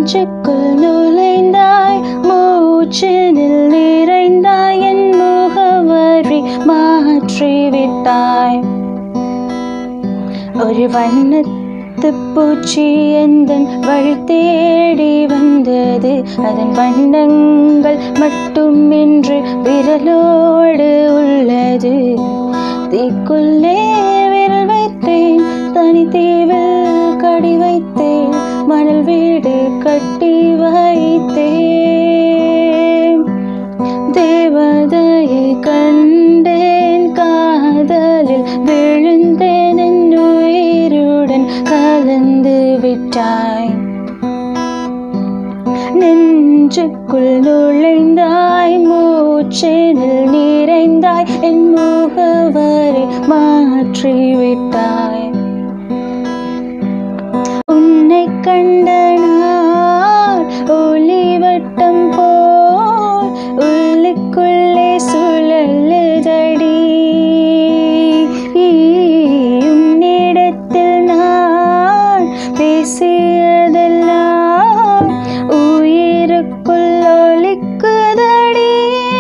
நெஞ்சுக்குள் நுழைந்தாய் மூச்சினில் நிறைந்தாய் என் முகவரி மாற்றிவிட்டாய் ஒரு வண்ணத்து பூச்சி எந்தன் வழி தேடி வந்தது அதன் வண்ணங்கள் மட்டுமின்றி விரலோடு உள்ளது தீக்குள்ளே விரல் வைத்தேன் தனி தீவில் கடி வைத்தேன் மணல் வீடு கட்டி வைத்தேன் தேவதையை கண்டேன் காதலில் விழுந்தேன் என் உயிருடன் கலந்து விட்டாய் நெஞ்சுக்குள் நுழைந்தாய் மூச்சினில் நிறைந்தாய் என் முகவரை மாற்றிவிட்டாய் உன்னை கண்ட நாள் ஒளிவட்டம் போல் உள்ளுக்குள்ளே சுழலுதடி உன்னிடத்தில் நான் பேசியதெல்லாம் உயிருக்குள் ஒலிக்குதடி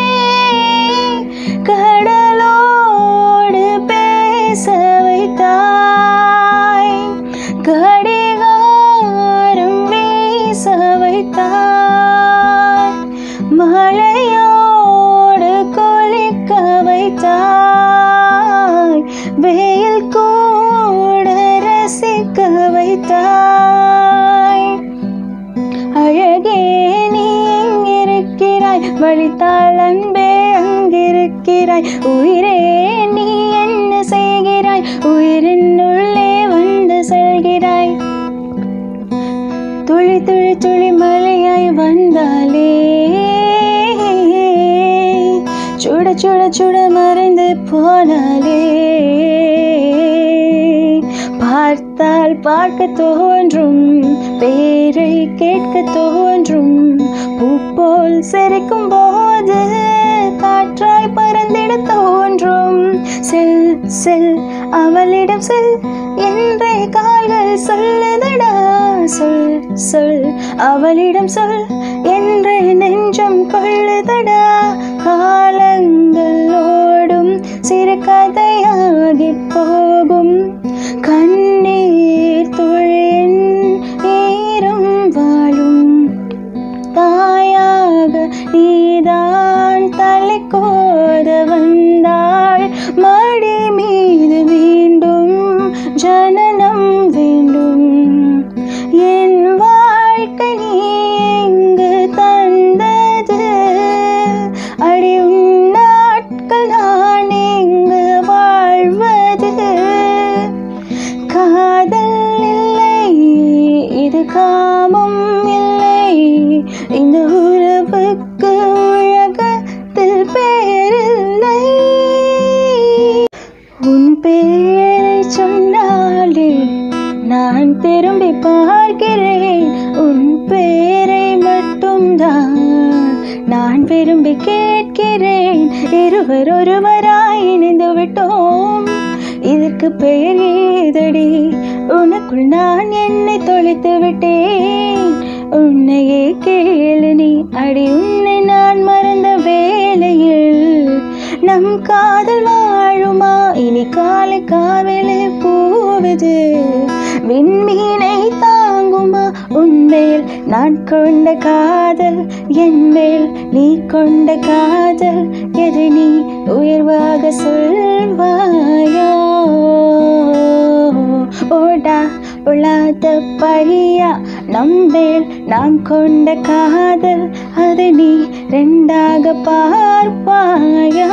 கடலோடு பேச வைத்தாய் கடிகாரம் வீச வைத்தாய் மழையோடு கொளிக்க வைத்தாய் வெயில் கூட ரசிக்க வைத்தாய் அழகே நீ எங்கிருக்கிறாய் வழித்தாள் அன்பே அங்கிருக்கிறாய் உயிரே நீ என்ன செய்கிறாய் உயிரின் உள்ளே வந்து செல்கிறாய் துளி துளி துளி மழையாய் வந்தாலே சுட சுட சுட மறைந்து போனாலே பார்த்தால் பார்க்க தோன்றும் பேரை கேட்க தோன்றும் பூ போல் சிரிக்கும் போது காற்றாய் பறந்திட தோன்றும் செல் செல் அவளிடம் செல் என்றே கால்கள் சொல்லுதடா சொல் சொல் அவளிடம் சொல் என்றே நெஞ்சம் கொள்ளுதடா காலங்கள் ஓடும் சிறு கதையாகி போகும் கண்ணீர் துளின் ஈரும் வாழும் தாயாக நீதான் தலை கோத வந்தாள் மடி மீது மீண்டும் ஜனனம் வேண்டும் என் வாழ்க்கை நீ எங்கு தந்தது அடி உன் நாட்கள் நான் எங்கு வாழ்வது காதல் இல்லை இது காமம் இல்லை இந்த உறவுக்கு உலகத்தில் பேரில்லை உன் பேரை சொன்னாலே நான் திரும்பி பார்க்கிறேன் உன் பேரை மட்டும்தான் நான் விரும்பி கேட்கிறேன் இருவர் ஒருவராய் இணைந்து விட்டோம் இதற்கு பெயர் ஏதடி உனக்குள் நான் என்னை தொலைத்து விட்டேன் உன்னையே கேளு நீ அடி உன்னை நான் மறந்த வேளையில் நம் காதல் வாழுமா இனி காலை காவலே போவது விண்மீனை தாங்குமா உன்மேல் நான் கொண்ட காதல் என் மேல் நீ கொண்ட காதல் எது நீ உயர்வாக சொல்வாயோ ஓடா பொல்லாத பரியா நம்மேல் நாம் கொண்ட காதல் அது நீ ரெண்டாக பார்ப்பாயா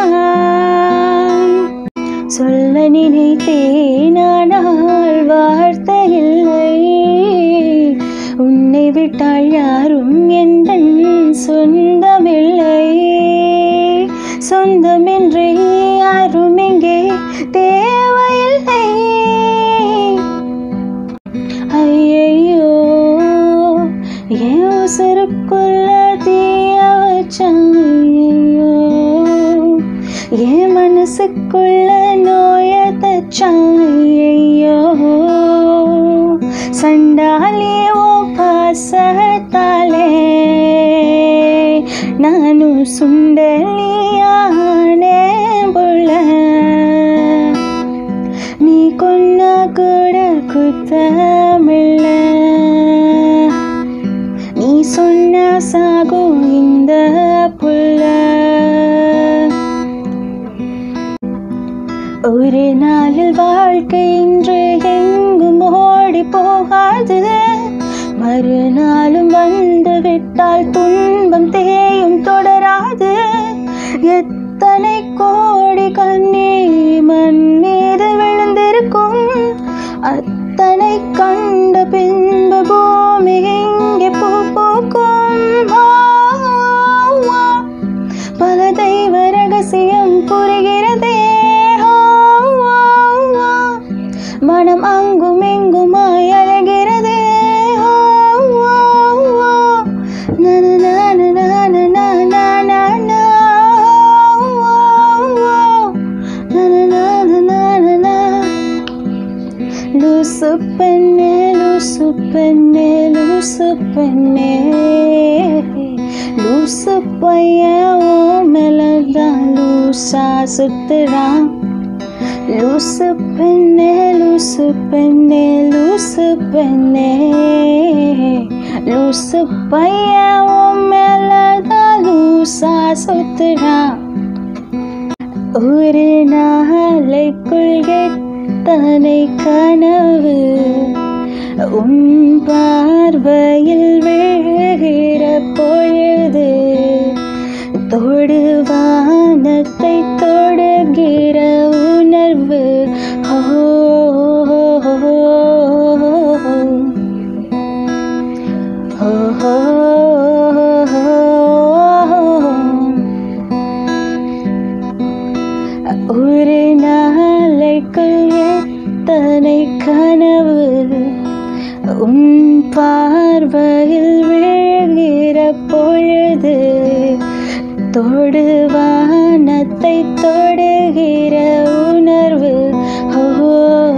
சொல்ல நினைத்தேன் ஆனால் வார்த்தை இல்லை உன்னை விட்டால் யாரும் எந்த சொந்தமில்லை சொந்தமின்றி யாரும் இங்கே தேவையில்லை ஐயையோ என் உசுருக்குள்ள தீய வச்சாயோ என் மனசுக்குள்ள நோய தச்சாயோ சண்டாலே ஓ பாசத்தால நானும் சுண்டலியானே புள்ள நீ கொன்னா கூட குத்தமில்ல நீ சொன்ன சாகும் இந்த புள்ள ஒரு நாளில் வாழ்க்கை இன்று எங்கும் ஓடி போகாது மறுநாளும் வந்து விட்டால் துன்பம் தேயும் தொடராது எத்தனை கோடி கண்ணீர் மண் மீது விழுந்திருக்கும் அத்தனை கண்ட பின்பு பூமி இங்கே பூ பூக்கும் ஆ, ஆ. பல தெய்வ ரகசியம் புரிகிறதே ஆ, ஆ, ஆ. மனம் அங்கும் இங்குமாய் அழகிறதே ஆ, ஆ, ஆ. நன, நன, நன, நன, நன, ஆ, ஆ. நன, நன, நன, நன. லூசு பெண்ணே லூசு பெண்ணே லூசு பெண்ணே லூசு பையன் ஓ மேலதான் லூசா சுத்துறான் லூசு பெண்ணே லூசு பெண்ணே லூசு பெண்ணே லூசு பையன் ஓ மேலதான் லூசா சுத்துறான் ஒரு நாளைக்குள் எத்தனை கனவு உன் பார்வையில் விழுகிற பொழுது தொடுவானத்தை தொடுகிற உணர்வு ஓ ஒரு நாளைக்குள் எத்தனை கனவு உன் பார்வையில் விழுகிற பொழுது தொடுவானத்தை தொடுகிற உணர்வு ஓ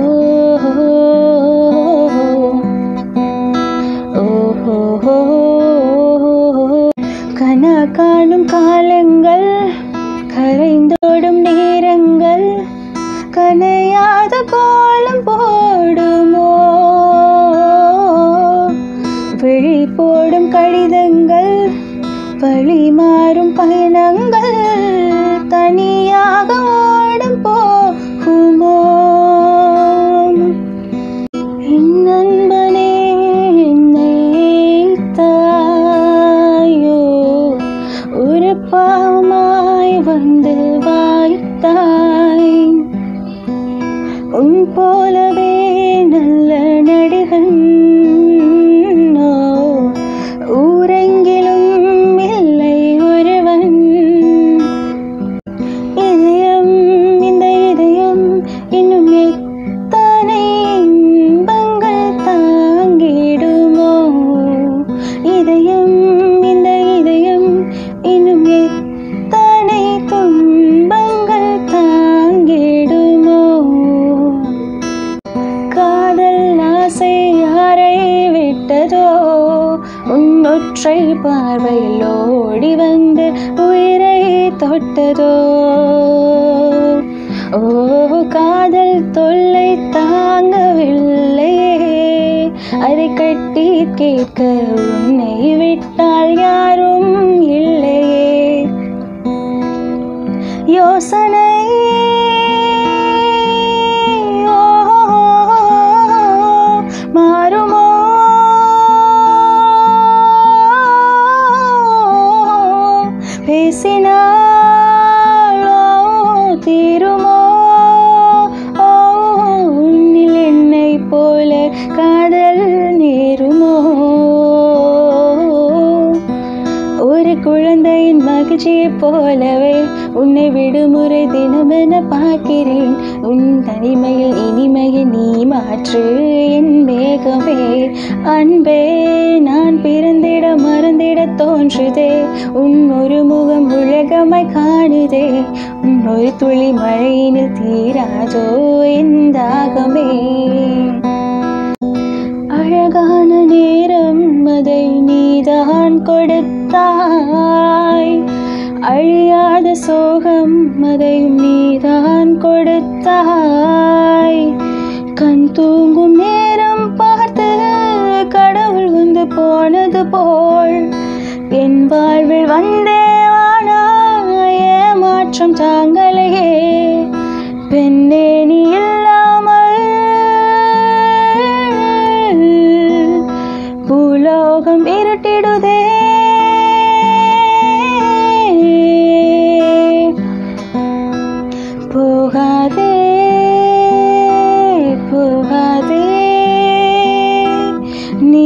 ஓஹோ கனா காணும் காலங்கள் கரைந்தோடும் நேரங்கள் கனையாத கோலம் போடுமோ விழி போடும் கடிதங்கள் வழி மாறும் பயணங்கள் தனியாக ஓடும் போகுமோ என் நண்பனே என்னை தாயோ ஒரு பாவமாய் வந்து வாய்த்தாய் உன் போலவே நல்ல நடிகன் ஓ, ஊரெங்கிலும் இல்லை ஒருவன் இதயம் இந்த இதயம் இன்னும் எத்தனை இன்பங்கள் தாங்கிடுமோ இதயம் இந்த இதயம் இன்னும் எத்தனை துன்பங்கள் தாங்கிடுமோ காதல் ஆசை யாரை விட்டதோ உன்னொற்றை பார்வையில் ஓடி வந்து உயிரை தொட்டதோ ஓ காதல் தொல்லை தாங்கவில்லையே அதை கட்டி கேட்க உன்னை விட்டால் யாரும் இல்லையே யோசனை ஓ, மாறுமோ பேசினாலோ தீருமோ ஓ, உன்னில் என்னை போல காதல் நேருமோ ஒரு குழந்தையின் மகிழ்ச்சியைப் போலவே உன்னை விடுமுறை தினமென பார்க்கிறேன் உன் தனிமையில் இனிமையை நீ மாற்று என் மேகமே அன்பே நான் பிறந்திட மறந்திட தோன்றுதே உன் ஒரு முகம் உலகமாய் காணுதே உன் ஒரு துளி மழையினில் தீராதோ என் தாகமே அழகான நேரம் அதை நீதான் கொடுத்தாய் அழியாத சோகம் அதையும் நீதான் கொடுத்தாய் கண் தூங்கும் நேரம் பார்த்து கடவுள் வந்து போனது போல் என் வாழ்வில் வந்தே வானா ஏமாற்றம் தாங்களையே பெண்ணே நீ இல்லாமல் பூலோகம் இருட்டிடுதே போகாதே போகாதே நீ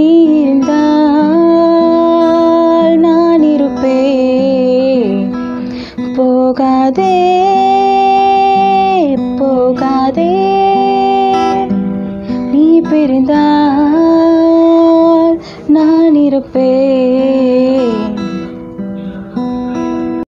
இருந்தால் நான் இருப்பேன் போகாதே போகாதே நீ பிரிந்தால் நான் இருப்பேன்